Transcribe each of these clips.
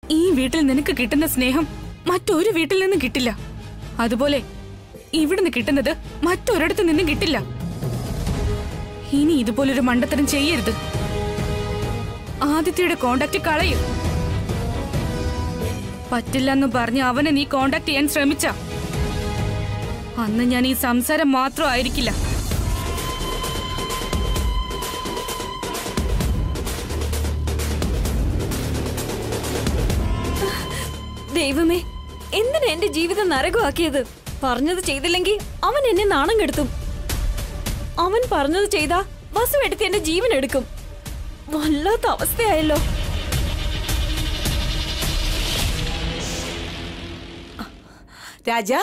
ഈ വീട്ടിൽ നിനക്ക് കിട്ടുന്ന സ്നേഹം മറ്റൊരു വീട്ടിൽ നിന്നും കിട്ടില്ല അതുപോലെ ഇവിടുന്ന് കിട്ടുന്നത് മറ്റൊരിടത്തു നിന്നും കിട്ടില്ല ഇനി ഇതുപോലൊരു മണ്ടത്തരം ചെയ്യരുത് ആദിത്യയുടെ കോണ്ടാക്ട് കളയും പറ്റില്ലെന്ന് പറഞ്ഞ് അവനെ നീ കോണ്ടാക്ട് ചെയ്യാൻ ശ്രമിച്ച അന്ന് ഞാൻ ഈ സംസാരം മാത്രമായിരിക്കില്ല ദൈവമേ എന്തിനാ എന്റെ ജീവിതം നരകമാക്കിയത് പറഞ്ഞത് ചെയ്തില്ലെങ്കിൽ അവൻ എന്നെ നാണം കെടുത്തും അവൻ പറഞ്ഞത് ചെയ്താ വസു എടുത്ത് എന്റെ ജീവൻ എടുക്കും വല്ലാത്ത അവസ്ഥയായല്ലോ രാജാ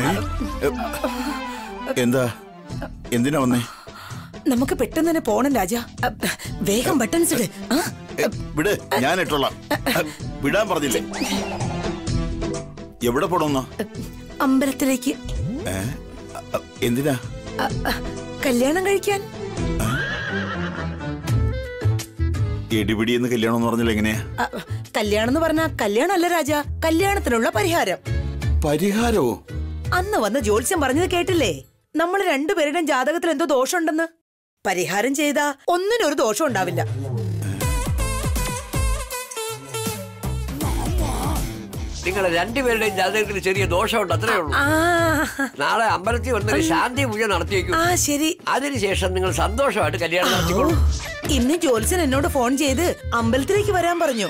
എന്താ എന്തിനാ വന്നേ നമുക്ക് പെട്ടെന്ന് തന്നെ പോണം രാജാ അ, വേഗം ബട്ടൺസ് ഇട് ആ? എ, വിട് ഞാൻ ഇട്ടോളാം എ, വിടാൻ പറഞ്ഞില്ലേ എവിടെ പോണമെന്നോ അമ്പലത്തിലേക്ക് ഏ? അ, എന്തിനാ അ, അ, കല്യാണം കഴിക്കാൻ എടിപിടി എന്ന് കല്യാണം എന്ന് പറഞ്ഞാൽ എങ്ങനെയാ അ, കല്യാണം എന്ന് പറഞ്ഞാ കല്യാണം അല്ല രാജാ കല്യാണത്തിനുള്ള പരിഹാരം പരിഹാരമോ അന്ന് വന്ന് ജ്യോത്സ്യം പറഞ്ഞത് കേട്ടില്ലേ നമ്മൾ രണ്ടുപേരുടെയും ജാതകത്തിൽ എന്തോ ദോഷമുണ്ടെന്ന് പരിഹാരം ചെയ്താ ഒന്നിനും ഒരു ദോഷം ഉണ്ടാവില്ല നിങ്ങൾ രണ്ടുപേരുടെയും ജാതകത്തിൽ ചെറിയ ദോഷമുണ്ട് അത്രേ ഉള്ളൂ ആ നാളെ അമ്പലത്തിൽ വന്നൊരു ശാന്തി പൂജ നടത്തിയേക്കും ആ ശരി അതിനുശേഷം നിങ്ങൾ സന്തോഷമായിട്ട് കല്യാണം നടത്തിക്കോളൂ ഇന്ന് ജോത്സ്യൻ എന്നോട് ഫോൺ ചെയ്ത് അമ്പലത്തിലേക്ക് വരാൻ പറഞ്ഞു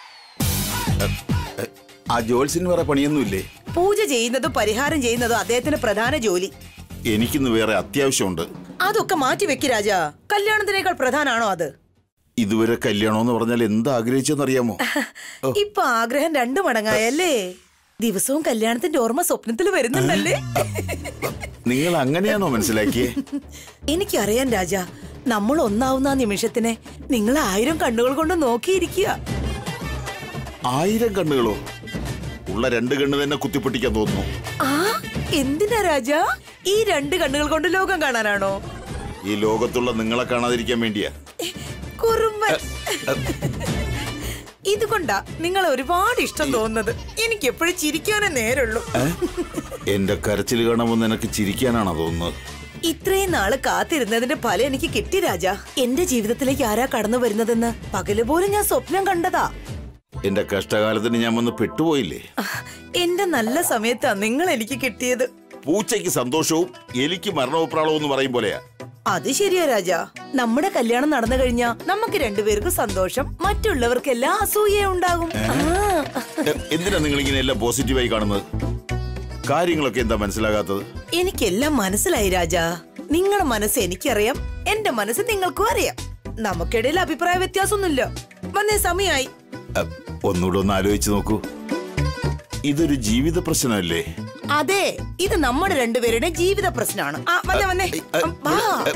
എ, ആ ജോത്സ്യന് വേറെ പണിയൊന്നുമില്ലേ പൂജ ചെയ്യുന്നതും പരിഹാരം ചെയ്യുന്നതും അദ്ദേഹത്തിന്റെ പ്രധാന ജോലി എനിക്കിന്ന് വേറെ അത്യാവശ്യമുണ്ട് അതൊക്കെ മാറ്റി വെക്ക് രാജാ കല്യാണത്തിനേക്കാൾ പ്രധാനാണോ അത് ഇതുവരെ കല്യാണം എന്ന് പറഞ്ഞാൽ എന്താ ആഗ്രഹിച്ചെന്നറിയാമോ ഇപ്പൊ ആഗ്രഹം രണ്ടു മടങ്ങായല്ലേ ദിവസവും കല്യാണത്തിന്റെ ഓർമ്മ സ്വപ്നത്തിൽ വരുന്നുണ്ടല്ലേ നിങ്ങൾ അങ്ങനെയാണോ മനസ്സിലാക്കിയേ എനിക്കറിയാം രാജ നമ്മൾ ഒന്നാവുന്ന ആ നിമിഷത്തിനെ നിങ്ങൾ ആയിരം കണ്ണുകൾ കൊണ്ട് നോക്കിയിരിക്കുക ആയിരം കണ്ണുകളോ ഉള്ള രണ്ട് കണ്ണ് തന്നെ കുത്തിപ്പൊട്ടിക്കാൻ തോന്നുന്നു ആ എന്തിനാ രാജ ഈ രണ്ട് കണ്ണുകൾ കൊണ്ട് ലോകം കാണാനാണോ ഈ ലോകത്തുള്ള നിങ്ങളെ കാണാതിരിക്കാൻ വേണ്ടിയാ കുറുമ്പൻ ഇതുകൊണ്ടാ നിങ്ങൾ ഒരുപാട് ഇഷ്ടം തോന്നുന്നത് എനിക്ക് എപ്പോഴും ചിരിക്കാനേ നേരുള്ളൂ ഏ? എന്റെ കരച്ചിൽ കാണുമ്പോൾ നിനക്ക് ചിരിക്കാനാണോ തോന്നുന്നത് ഇത്രയും നാള് കാത്തിരുന്നതിന്റെ ഫലം എനിക്ക് കിട്ടി രാജ എന്റെ ജീവിതത്തിലേക്ക് ആരാ കടന്നു വരുന്നതെന്ന് പകല് പോലും ഞാൻ സ്വപ്നം കണ്ടതാ എന്റെ കഷ്ടകാലത്തിന് ഞാൻ വന്ന് പെട്ടുപോയില്ലേ എന്റെ നല്ല സമയത്താ നിങ്ങൾ എനിക്ക് കിട്ടിയത് പൂച്ചയ്ക്ക് സന്തോഷവും എലിക്ക് മരണോപ്രാളവും എന്ന് പറയും പോലെയാ അത് ശരിയാ രാജ നമ്മുടെ കല്യാണം നടന്നു കഴിഞ്ഞാ നമുക്ക് രണ്ടുപേർക്കും സന്തോഷം മറ്റുള്ളവർക്കെല്ലാം അസൂയ ഉണ്ടാകും ആ. എ, എന്തിനാ നിങ്ങൾ ഇങ്ങനെ എല്ലാം പോസിറ്റീവായി കാണുന്നത് കാര്യങ്ങളൊക്കെ എന്താ മനസ്സിലാകാത്തത് എനിക്കെല്ലാം മനസ്സിലായി രാജ നിങ്ങളുടെ മനസ്സ് എനിക്കറിയാം എന്റെ മനസ്സ് നിങ്ങൾക്കും അറിയാം നമുക്കിടയിൽ അഭിപ്രായ വ്യത്യാസമൊന്നുമില്ല വന്നേ സമയായി എ, ഒന്നുകൂടെ ഒന്ന് ആലോചിച്ച് നോക്കൂ ഇതൊരു ജീവിത പ്രശ്നമല്ലേ അതെ ഇത് നമ്മുടെ രണ്ടുപേരുടെ ജീവിത പ്രശ്നമാണ് ആ വന്നേ വന്നേ വാ.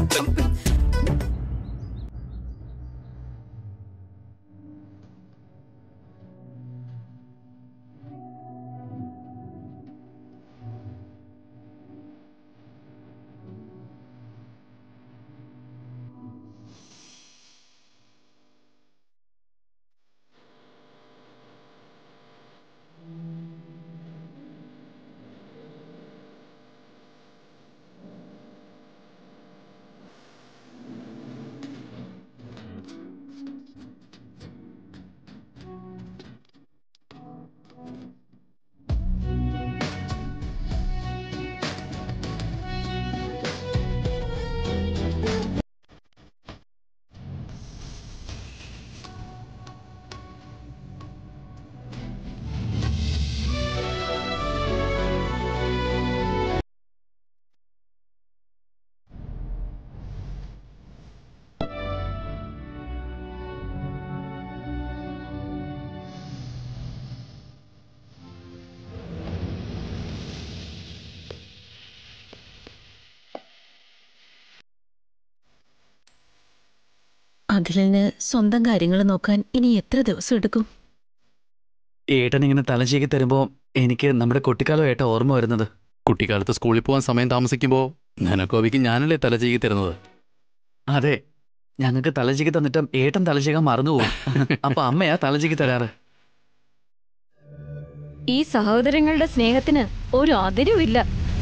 അഖിലിന് സ്വന്തം കാര്യങ്ങൾ നോക്കാൻ ഇനി എത്ര ദിവസം എടുക്കും ഏട്ടൻ ഇങ്ങനെ തലചീകി തരുമ്പോൾ എനിക്ക് നമ്മുടെ കുട്ടിക്കാലം ഏട്ട ഓർമ്മ വരുന്നത് കുട്ടിക്കാലത്ത് സ്കൂളിൽ പോകാൻ സമയം താമസിക്കുമ്പോൾ നനക്കോവിക്ക് ഞാനല്ലേ തലചീകി തരുന്നത് അതെ ഞങ്ങൾക്ക് തലചീകി തന്നിട്ടും ഏട്ടൻ തലചീകാൻ മറന്നുപോകും അപ്പൊ അമ്മയാ തലചീകി തരാറ് ഈ സഹോദരങ്ങളുടെ സ്നേഹത്തിന് ഒരു അതിരുമില്ല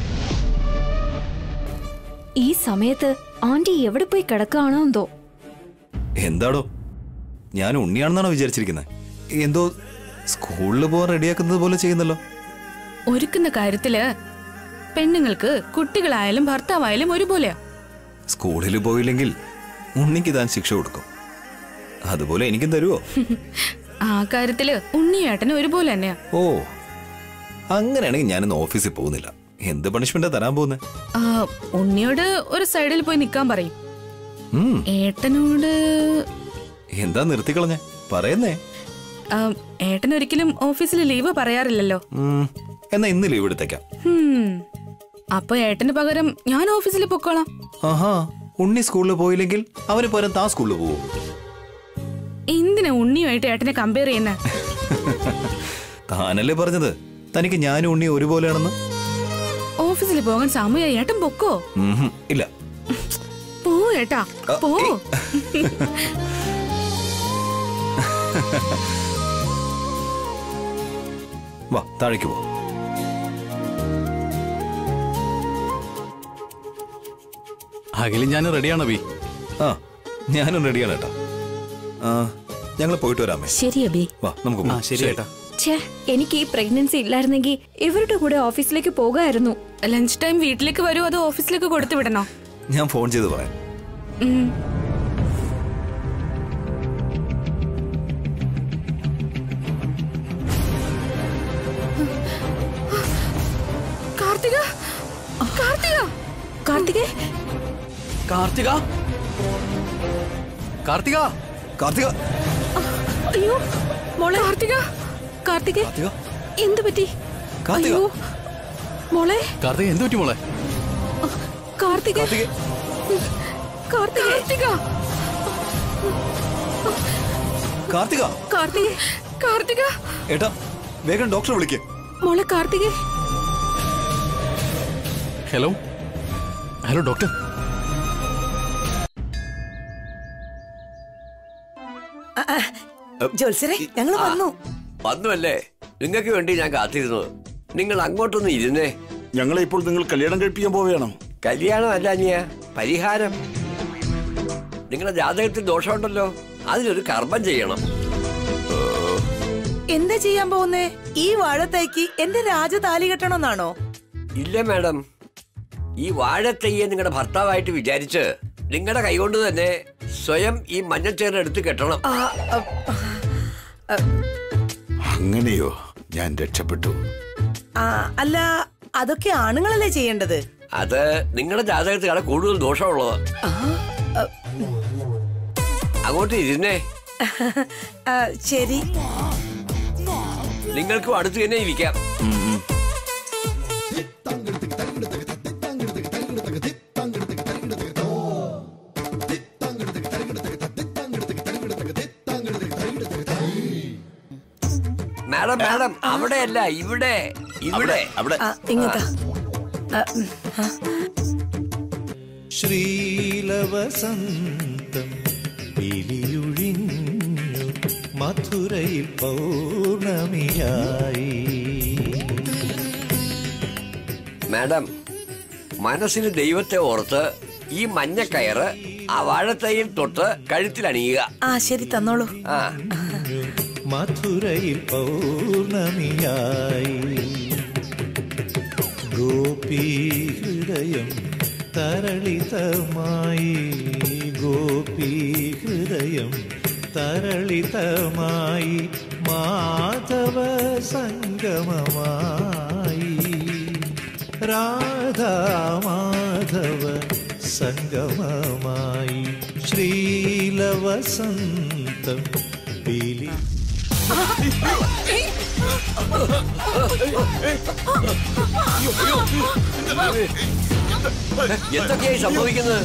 ഈ സമയത്ത് ആന്റി എവിടെ പോയി കിടക്കുകയാണോ എന്തോ എന്താടോ ഞാൻ ഉണ്ണിയാണെന്നാണോ വിചാരിച്ചിരിക്കുന്നത് എന്തോ സ്കൂളിൽ പോകാൻ റെഡിയാക്കുന്നത് പോലെ ചെയ്യുന്നല്ലോ ഒരുക്കുന്ന കാര്യത്തില് പെണ്ണുങ്ങൾക്ക് കുട്ടികളായാലും ഭർത്താവായാലും ഒരുപോലെയാ സ്കൂളിൽ പോയില്ലെങ്കിൽ ഉണ്ണിക്ക് താൻ ശിക്ഷ കൊടുക്കും അതുപോലെ എനിക്കും തരുമോ ആ കാര്യത്തില് ഉണ്ണിയേട്ടന് ഒരുപോലെ തന്നെയാ ഓ അങ്ങനെയാണെങ്കിൽ ഞാനിന്ന് ഓഫീസിൽ പോകുന്നില്ല എന്ത് പണിഷ്മെന്റാ തരാൻ പോകുന്നത് ആ, ഉണ്ണിയോട് ഒരു സൈഡിൽ പോയി നിക്കാൻ പറയും ഉം, ഏട്ടനോട് എന്താ നിർത്തിക്കളഞ്ഞേ പറയുന്നേ ആ, ഏട്ടൻ ഒരിക്കലും ഓഫീസിൽ ലീവ് പറയാറില്ലല്ലോ ഉം, എന്നാ ഇന്ന് ലീവ് എടുത്തേക്കാം ഹും. അപ്പൊ ഏട്ടന് പകരം ഞാൻ ഓഫീസിൽ പൊക്കോളാം ആഹാ ഉണ്ണി സ്കൂളിൽ പോയില്ലെങ്കിൽ അവന് പകരം താൻ സ്കൂളിൽ പോകും എന്തിനാ ഉണ്ണിയുമായിട്ട് ഏട്ടനെ കമ്പയർ ചെയ്യുന്നേ താനല്ലേ പറഞ്ഞത് തനിക്ക് ഞാനും ഉണ്ണി ഒരുപോലെയാണെന്ന് ഓഫീസിൽ പോകാൻ സമയമായി ഏട്ടൻ പൊക്കോ ഉംഹും, ഇല്ല പോ ഏട്ടാ പോ വാ താഴേക്ക് പോ അഖിലും ഞാൻ റെഡിയാണോ ബി ആ ഞാനും റെഡിയാണ് ഏട്ടാ ആ ഞങ്ങൾ പോയിട്ട് വരാമേ ശരി അബി വാ നമുക്ക് ആ പോകാം. ശരി ഏട്ടാ ഛേ എനിക്ക് ഈ പ്രഗ്നൻസി ഇല്ലായിരുന്നെങ്കിൽ ഇവരുടെ കൂടെ ഓഫീസിലേക്ക് പോകായിരുന്നു ലഞ്ച് ടൈം വീട്ടിലേക്ക് വരുമോ അതോ ഓഫീസിലേക്ക് കൊടുത്തു വിടണോ ഞാൻ ഫോൺ ചെയ്ത് പറയാം ഉം. കാർത്തിക കാർത്തിക കാർത്തികേ കാർത്തിക കാർത്തിക കാർത്തിക അയ്യോ മോളെ കാർത്തിക കാർത്തികേ കാർത്തിക എന്തു പറ്റി കാർത്തിക അയ്യോ മോളെ കാർത്തിക എന്ത് പറ്റി മോളെ കാർത്തികേ കാർത്തിക കാർത്തികേ കാർത്തിക കാർത്തികേ കാർത്തിക ഏട്ടാ വേഗം ഡോക്ടറെ വിളിക്കേ മോളെ കാർത്തികേ ഹലോ ഹലോ ഡോക്ടർ ജോത്സരെ ഞങ്ങൾ വന്നു വന്നുവല്ലേ നിങ്ങൾക്ക് വേണ്ടി ഞാൻ കാത്തിരുന്നത് നിങ്ങൾ അങ്ങോട്ടൊന്ന് ഇരുന്നേ ഞങ്ങളെ ഇപ്പോൾ നിങ്ങൾ കല്യാണം കഴിപ്പിക്കാൻ പോവുകയാണോ കല്യാണം അല്ല അനിയ പരിഹാരം നിങ്ങളുടെ ജാതകത്തിൽ ദോഷമുണ്ടല്ലോ അതിനൊരു കർമ്മം ചെയ്യണം എന്താ ചെയ്യാൻ പോകുന്നേ ഈ വാഴത്തേക്ക് എന്റെ രാജ താലി കെട്ടണമെന്നാണോ ഇല്ല മാഡം ഈ വാഴത്തയ്യെ നിങ്ങളുടെ ഭർത്താവായിട്ട് വിചാരിച്ച് നിങ്ങളുടെ കൈകൊണ്ട് തന്നെ സ്വയം ഈ മഞ്ഞച്ചേർ എടുത്ത് കെട്ടണം ആ, ആ, ആ, അങ്ങനെയോ ഞാൻ രക്ഷപ്പെട്ടു ആ, അല്ല അതൊക്കെ ആണുങ്ങളല്ലേ ചെയ്യേണ്ടത് അത് നിങ്ങളുടെ ജാതകത്തിലാണ് കൂടുതൽ ദോഷമുള്ളത് ആ, ആ, അങ്ങോട്ട് ഇരുന്നേ ആ, ശരി നിങ്ങൾക്കും അടുത്ത് തന്നെ ഇരിക്കാം മാഡം മാഡം അവിടെയല്ല ഇവിടെ ഇവിടെ അവിടെ ആ, ഇങ്ങത്താ ആ, ഉം, ആ. ശ്രീലവസന്തം പിലിയൊഴിഞ്ഞു മധുരയിൽ പൗർണമിയായി മാഡം മനസ്സിന് ദൈവത്തെ ഓർത്ത് ഈ മഞ്ഞക്കയറ് ആ വാഴത്തൈയിൽ തൊട്ട് കഴുത്തിലണിയുക ആ ശരി തന്നോളൂ ആ മധുരയിൽ പൗർണമിയായി ഗോപീ ഹൃദയം തരളിതമായി ഗോപീ ഹൃദയം തരളിതമായി മാധവ സംഗമമായി രാധാ മാധവ സംഗമമായി ശ്രീലവസന്തം പീലി എന്തൊക്കെയായി സംഭവിക്കുന്നത്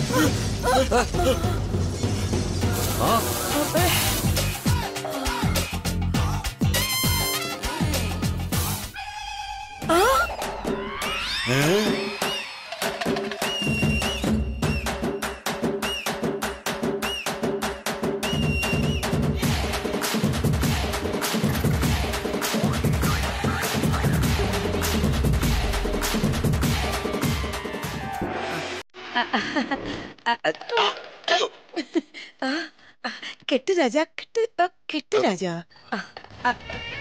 കെട്ട് രാജ കെട്ട് ആ, കെട്ട് രാജ ആ, ആ.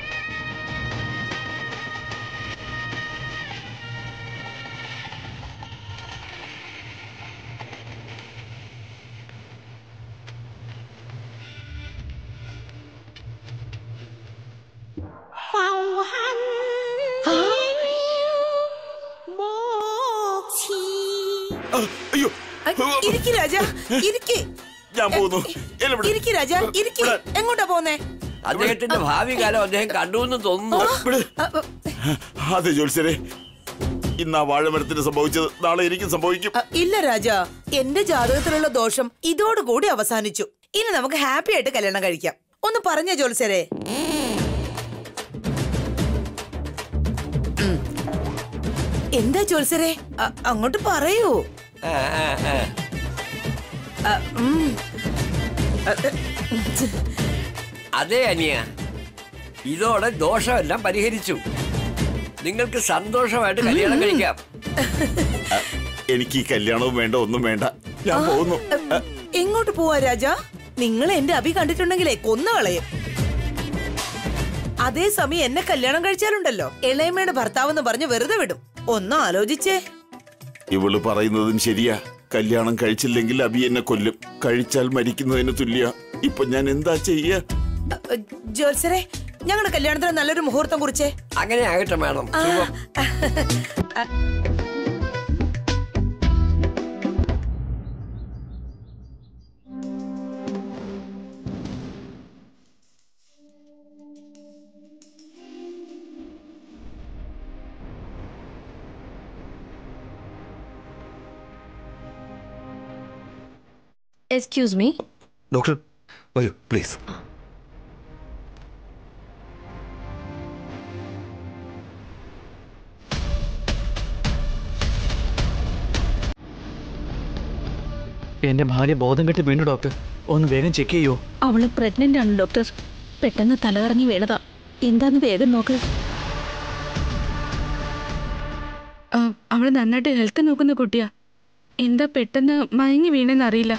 ആ, അയ്യോ ആ, ഇരിക്ക് രാജ ഇരിക്ക് ഞാൻ പോകുന്നു എന്നെ വിട്. ഇരിക്ക് രാജ ഇരിക്ക് വിടാൻ. എങ്ങോട്ടാ പോന്നേ അദ്ദേഹത്തിന്റെ ഭാവി കാലം അദ്ദേഹം കണ്ടു എന്ന് തോന്നുന്നു വിട്. ആ, ആ, അതെ ജോത്സ്യരെ ഇന്ന് ആ വാഴമരത്തിന് സംഭവിച്ചത് നാളെ എനിക്കും സംഭവിക്കും ആ, ഇല്ല രാജ എന്റെ ജാതകത്തിലുള്ള ദോഷം ഇതോടുകൂടി അവസാനിച്ചു ഇനി നമുക്ക് ഹാപ്പി ആയിട്ട് കല്യാണം കഴിക്കാം ഒന്ന് പറഞ്ഞ ജോത്സരെ എന്താ ജോത്സരെ അ- അങ്ങോട്ട് പറയൂ ആ, ആ, ആ. ആ, ഉം. അതെ അനിയ ഇതോടെ ദോഷമെല്ലാം പരിഹരിച്ചു നിങ്ങൾക്ക് സന്തോഷമായിട്ട് കല്യാണം കഴിക്കാം എനിക്ക് ഈ കല്യാണവും വേണ്ട ഒന്നും വേണ്ട ഞാൻ പോകുന്നു അ, എങ്ങോട്ട് പോവാ രാജ നിങ്ങൾ എന്റെ അഭി കണ്ടിട്ടുണ്ടെങ്കിലേ കൊന്നു കളയും അതേസമയം എന്നെ കല്യാണം കഴിച്ചാലുണ്ടല്ലോ ഇളയമ്മയുടെ ഭർത്താവെന്ന് പറഞ്ഞ് വെറുതെ വിടും ഒന്ന് ആലോചിച്ചേ ഇവള് പറയുന്നതും ശരിയാ കല്യാണം കഴിച്ചില്ലെങ്കിൽ അബി എന്നെ കൊല്ലും കഴിച്ചാൽ മരിക്കുന്നതിന് തുല്യ ഇപ്പൊ ഞാൻ എന്താ ചെയ്യ അ, അ, ജോത്സരെ ഞങ്ങളുടെ കല്യാണത്തിന് നല്ലൊരു മുഹൂർത്തം കുറിച്ചേ അങ്ങനെ ആകട്ടെ മാഡം ശുഭം എക്സ്ക്യൂസ് മീ ഡോക്ടർ വരൂ പ്ലീസ് എന്റെ ഭാര്യ ബോധം കെട്ട് വീണു ഡോക്ടർ ഒന്ന് വേഗം ചെക്ക് ചെയ്യോ അവള് പ്രഗ്നന്റ് ആണ് ഡോക്ടർ പെട്ടെന്ന് തലകറങ്ങി വീണതാ എന്താന്ന് വേഗം നോക്ക് ആ, അവള് നന്നായിട്ട് ഹെൽത്ത് നോക്കുന്ന കുട്ടിയാ എന്താ പെട്ടെന്ന് മയങ്ങി വീണെന്ന് അറിയില്ല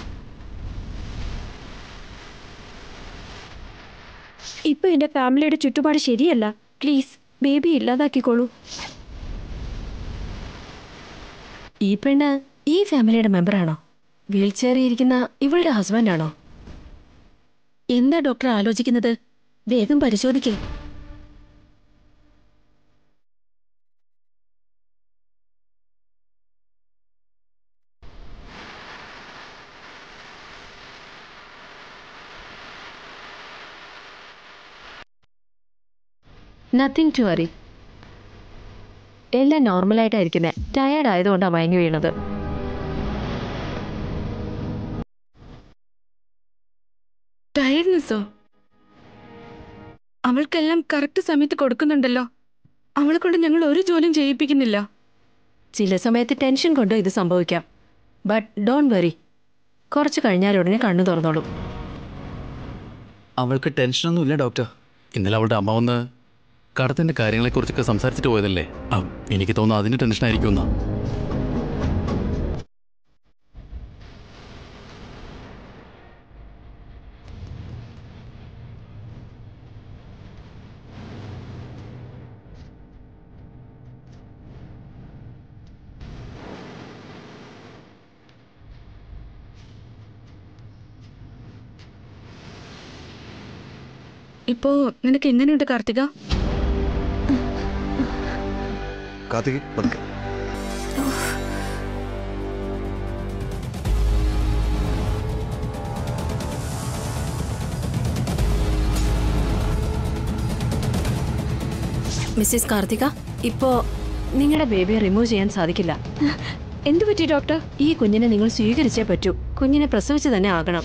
ഇപ്പൊ എന്റെ ഫാമിലിയുടെ ചുറ്റുപാട് ശരിയല്ല പ്ലീസ് ബേബി ഇല്ലാതാക്കിക്കോളൂ ഈ പെണ്ണ് ഈ ഫാമിലിയുടെ മെമ്പറാണോ വീൽ ചെയറിൽ ഇരിക്കുന്ന ഇവളുടെ ഹസ്ബൻഡാണോ എന്താ ഡോക്ടർ ആലോചിക്കുന്നത് വേഗം പരിശോധിക്കേ നത്തിങ് ടു വറി എല്ലാം നോർമലായിട്ടായിരിക്കുന്നത് ടയേർഡ് ആയതുകൊണ്ടാണ് മയങ്ങി വീണത് ടയർഡ്നെസ്സോ അവൾക്കെല്ലാം കറക്റ്റ് സമയത്ത് കൊടുക്കുന്നുണ്ടല്ലോ അവളെ കൊണ്ട് ഞങ്ങൾ ഒരു ജോലിയും ചെയ്യിപ്പിക്കുന്നില്ല ചില സമയത്ത് ടെൻഷൻ കൊണ്ടോ ഇത് സംഭവിക്കാം ബട്ട് ഡോൺ വെറി കുറച്ച് കഴിഞ്ഞാൽ ഉടനെ കണ്ണു തുറന്നോളും അവൾക്ക് ടെൻഷനൊന്നും ഇല്ല ഡോക്ടർ ഇന്നലെ അവളുടെ അമ്മ വന്ന് കടത്തിന്റെ കാര്യങ്ങളെക്കുറിച്ചൊക്കെ സംസാരിച്ചിട്ട് പോയതല്ലേ ആ, എനിക്ക് തോന്നുന്നു അതിന് ടെൻഷനായിരിക്കും എന്നാ ഇപ്പോ നിനക്ക് എങ്ങനെയുണ്ട് കാർത്തിക കാർത്തിക് പതുക്കെ മിസ്സിസ് കാർത്തിക ഇപ്പോ നിങ്ങളുടെ ബേബിയെ റിമൂവ് ചെയ്യാൻ സാധിക്കില്ല എന്തു പറ്റി ഡോക്ടർ ഈ കുഞ്ഞിനെ നിങ്ങൾ സ്വീകരിച്ചേ പറ്റൂ കുഞ്ഞിനെ പ്രസവിച്ച് തന്നെ ആകണം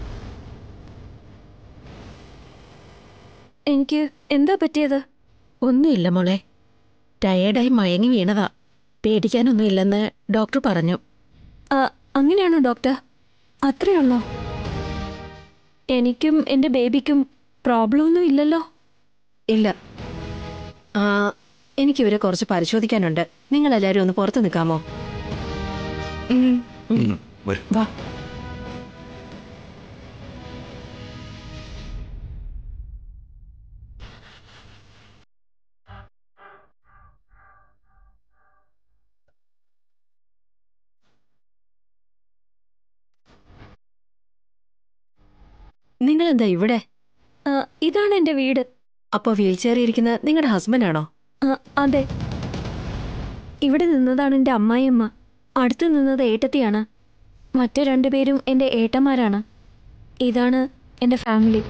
എനിക്ക് എന്താ പറ്റിയത് ഒന്നുമില്ല മോളെ ടയേർഡായി മയങ്ങി വീണതാ പേടിക്കാനൊന്നുമില്ലെന്ന് ഡോക്ടർ പറഞ്ഞു ആ, അങ്ങനെയാണോ ഡോക്ടർ അത്രയുള്ളോ എനിക്കും എൻ്റെ ബേബിക്കും പ്രോബ്ലം ഒന്നും ഇല്ലല്ലോ ഇല്ല ആ എനിക്കിവരെ കുറച്ച് പരിശോധിക്കാനുണ്ട് നിങ്ങളെല്ലാവരും ഒന്ന് പുറത്ത് നിൽക്കാമോ ഉം, ഉം, വരൂ വാ നിങ്ങൾ എന്താ ഇവിടെ ആ, ഇതാണ് എന്റെ വീട് അപ്പോ വീൽ ചെയറിൽ ഇരിക്കുന്ന നിങ്ങളുടെ ഹസ്ബൻഡ് ആണോ ആ, അതെ ഇവിടെ നിന്നതാണ് എൻ്റെ അമ്മായിയമ്മ അടുത്ത് നിന്നത് ഏട്ടത്തിയാണ് മറ്റു രണ്ടുപേരും എൻ്റെ ഏട്ടന്മാരാണ് ഇതാണ് എൻ്റെ ഫാമിലി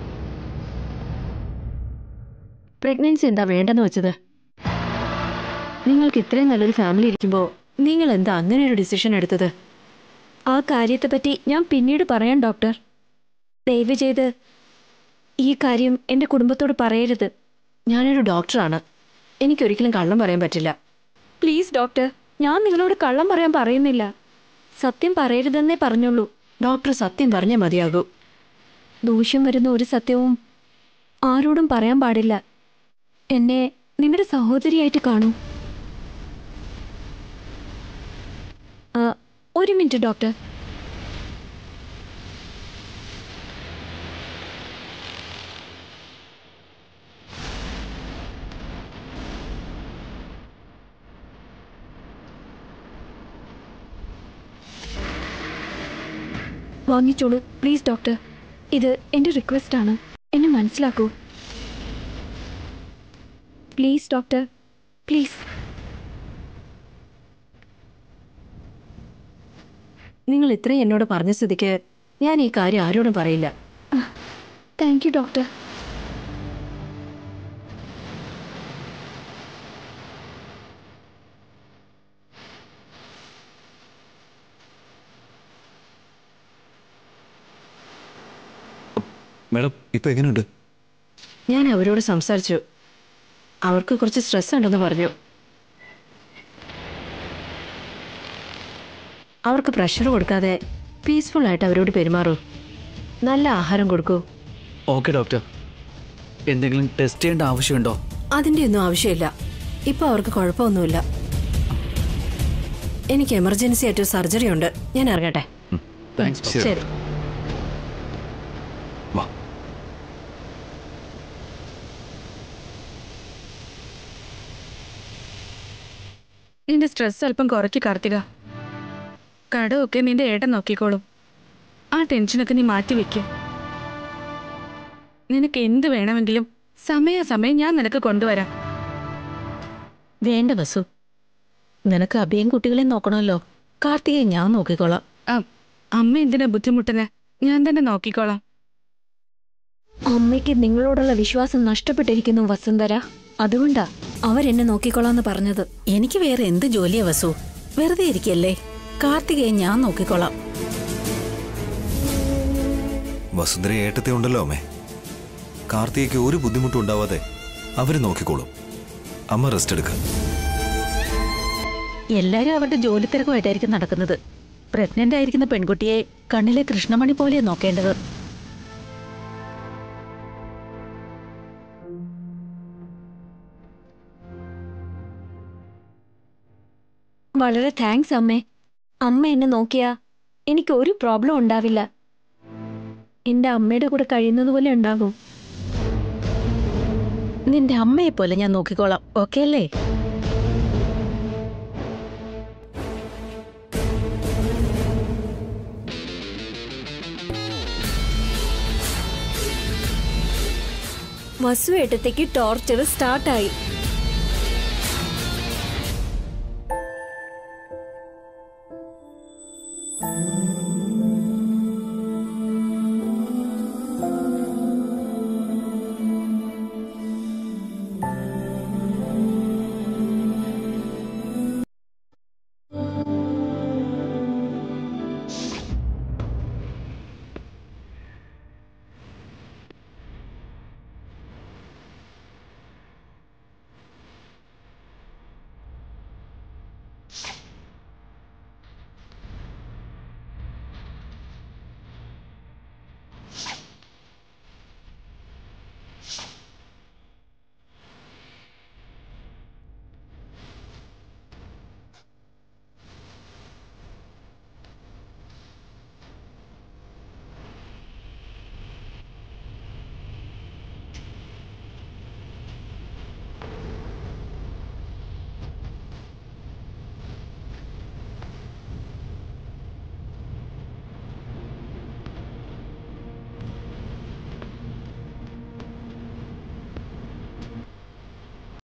പ്രഗ്നൻസി എന്താ വേണ്ടെന്ന് വെച്ചത് നിങ്ങൾക്ക് ഇത്രയും നല്ലൊരു ഫാമിലി ഇരിക്കുമ്പോൾ നിങ്ങൾ എന്താ അങ്ങനെ ഒരു ഡിസിഷൻ എടുത്തത് ആ കാര്യത്തെപ്പറ്റി ഞാൻ പിന്നീട് പറയാം ഡോക്ടർ ദയവ് ചെയ്ത് ഈ കാര്യം എൻ്റെ കുടുംബത്തോട് പറയരുത് ഞാനൊരു ഡോക്ടറാണ് എനിക്കൊരിക്കലും കള്ളം പറയാൻ പറ്റില്ല പ്ലീസ് ഡോക്ടർ ഞാൻ നിങ്ങളോട് കള്ളം പറയാൻ പറയുന്നില്ല സത്യം പറയരുതെന്നേ പറഞ്ഞുള്ളൂ ഡോക്ടർ സത്യം പറഞ്ഞേ മതിയാകൂ ദൂഷ്യം വരുന്ന ഒരു സത്യവും ആരോടും പറയാൻ പാടില്ല എന്നെ നിങ്ങളുടെ സഹോദരിയായിട്ട് കാണൂ ആ, ഒരു മിനിറ്റ് ഡോക്ടർ വാങ്ങിച്ചോളൂ പ്ലീസ് ഡോക്ടർ ഇത് എൻ്റെ റിക്വസ്റ്റ് ആണ് എന്നെ മനസ്സിലാക്കൂ പ്ലീസ് ഡോക്ടർ പ്ലീസ് നിങ്ങൾ ഇത്രയും എന്നോട് പറഞ്ഞ സ്ഥിതിക്ക് ഞാൻ ഈ കാര്യം ആരോടും പറയില്ല താങ്ക് യു ഡോക്ടർ മാഡം ഇപ്പൊ എങ്ങനെയുണ്ട് ഞാൻ അവരോട് സംസാരിച്ചു അവർക്ക് കുറച്ച് സ്ട്രെസ് ഉണ്ടെന്ന് പറഞ്ഞു അവർക്ക് പ്രഷർ കൊടുക്കാതെ പീസ്ഫുൾ ആയിട്ട് അവരോട് പെരുമാറൂ നല്ല ആഹാരം കൊടുക്കൂ ഓക്കെ ഡോക്ടർ എന്തെങ്കിലും ടെസ്റ്റ് ചെയ്യേണ്ട ആവശ്യമുണ്ടോ അതിൻ്റെ ഒന്നും ആവശ്യമില്ല ഇപ്പോൾ അവർക്ക് കുഴപ്പമൊന്നുമില്ല എനിക്ക് എമർജൻസി ആയിട്ട് സർജറി ഉണ്ട് ഞാൻ ഇറങ്ങട്ടെ താങ്ക്സ് ശരി. ശരി വാ നിന്റെ സ്ട്രെസ് അല്പം കുറയ്ക്ക് കാർത്തിക കടമൊക്കെ നിന്റെ ഏട്ടൻ നോക്കിക്കോളും ആ ടെൻഷനൊക്കെ നീ മാറ്റി വെക്കും നിനക്ക് എന്ത് വേണമെങ്കിലും സമയാസമയം ഞാൻ നിനക്ക് കൊണ്ടുവരാം വേണ്ട വസു നിനക്ക് അഭിയും കുട്ടികളെ നോക്കണമല്ലോ കാർത്തികയെ ഞാൻ നോക്കിക്കോളാം ആ അമ്മ എന്തിനാ ബുദ്ധിമുട്ടുന്നെ ഞാൻ തന്നെ നോക്കിക്കോളാം അമ്മയ്ക്ക് നിങ്ങളോടുള്ള വിശ്വാസം നഷ്ടപ്പെട്ടിരിക്കുന്നു വസുന്ധര അതുകൊണ്ടാ അവരെന്നെ നോക്കിക്കൊള്ളാന്ന് പറഞ്ഞത് എനിക്ക് വേറെ എന്ത് ജോലിയാ വസു വെറുതെ ഇരിക്കല്ലേ കാർത്തികയെ ഞാൻ നോക്കിക്കോളാം വസുന്ധര ഏട്ടത്തെ ഉണ്ടല്ലോ അമ്മേ കാർത്തികയ്ക്ക് ഒരു ബുദ്ധിമുട്ടും ഉണ്ടാവാതെ അവര് നോക്കിക്കോളും അമ്മ റെസ്റ്റ് എടുക്ക എല്ലാരും അവരുടെ ജോലി തിരക്കുമായിട്ടായിരിക്കും നടക്കുന്നത് പ്രഗ്നന്റ് ആയിരിക്കുന്ന പെൺകുട്ടിയെ കണ്ണിലെ കൃഷ്ണമണി പോലെ നോക്കേണ്ടത് വളരെ താങ്ക്സ് അമ്മേ അമ്മ എന്നെ നോക്കിയാ എനിക്ക് ഒരു പ്രോബ്ലം ഉണ്ടാവില്ല എന്റെ അമ്മയുടെ കൂടെ കഴിയുന്നത് പോലെ ഉണ്ടാകും നിന്റെ അമ്മയെ പോലെ ഞാൻ നോക്കിക്കോളാം ഓക്കെ അല്ലേ വസു ഏട്ടത്തേക്ക് ടോർച്ചർ സ്റ്റാർട്ടായി